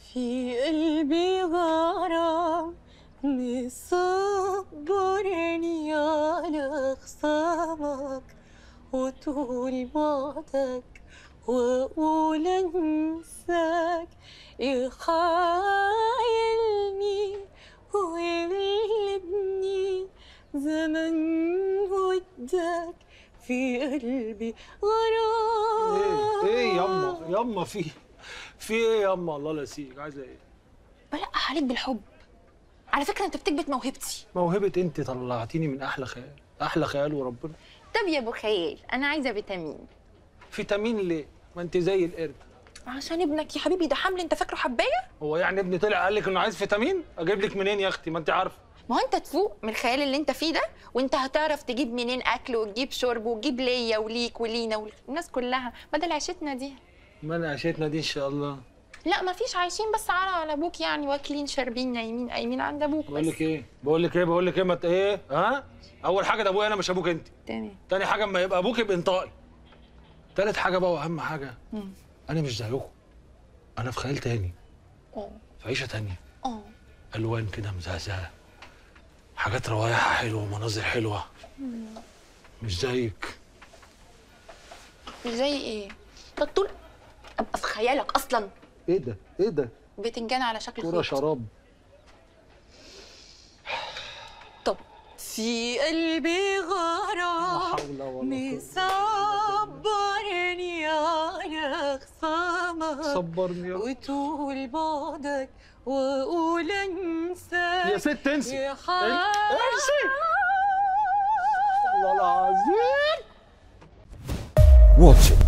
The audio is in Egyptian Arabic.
في قلبي غرام مصبرني على خصامك وطول بعدك واقول انساك يخايلني ويغلبني زمن ودك في قلبي غرام ايه ايه ياما ياما في في ايه ياما الله لا يسيك عايزه ايه بلقح عليك بالحب على فكرة انت بتكبت موهبتي موهبه انت طلعتيني من احلى خيال احلى خيال وربنا طب يا ابو خيال انا عايزة فيتامين فيتامين ليه ما انت زي القرد عشان ابنك يا حبيبي ده حمل انت فاكره حبايه هو يعني ابني طلع قال لك انه عايز فيتامين اجيب لك منين يا اختي ما انت عارفه ما هو انت تفوق من الخيال اللي انت فيه ده وانت هتعرف تجيب منين اكل وتجيب شرب وتجيب ليا وليك ولينا والناس كلها بدل عيشتنا دي ما انا عشتنا دي ان شاء الله لا ما فيش عايشين بس على على ابوك يعني واكلين شاربين نايمين قايمين عند ابوك بقول بس لك ايه بقول لك ايه بقول لك ايه ما ت- ايه ها اول حاجه ده ابويا انا مش ابوك انت تمام تاني حاجه اما يبقى ابوك يبقى انطائي تالت حاجه بقى واهم حاجه مم. انا مش زيكم انا في خيال تاني اه في عيشه تانيه اه الوان كده مزهزهه حاجات روايحها حلوه ومناظر حلوه مش زيك مش زي ايه ده طول ابقى في خيالك اصلا ايه ده ايه ده بتنجان على شكل كوره خيط شراب طب في قلبي لا غرام حول ولا قوه مصبرني على خصامك صبرني يا وطول بعدك واقول انساك يا ست انسي يا انسي حبيبي والله العظيم واتش إت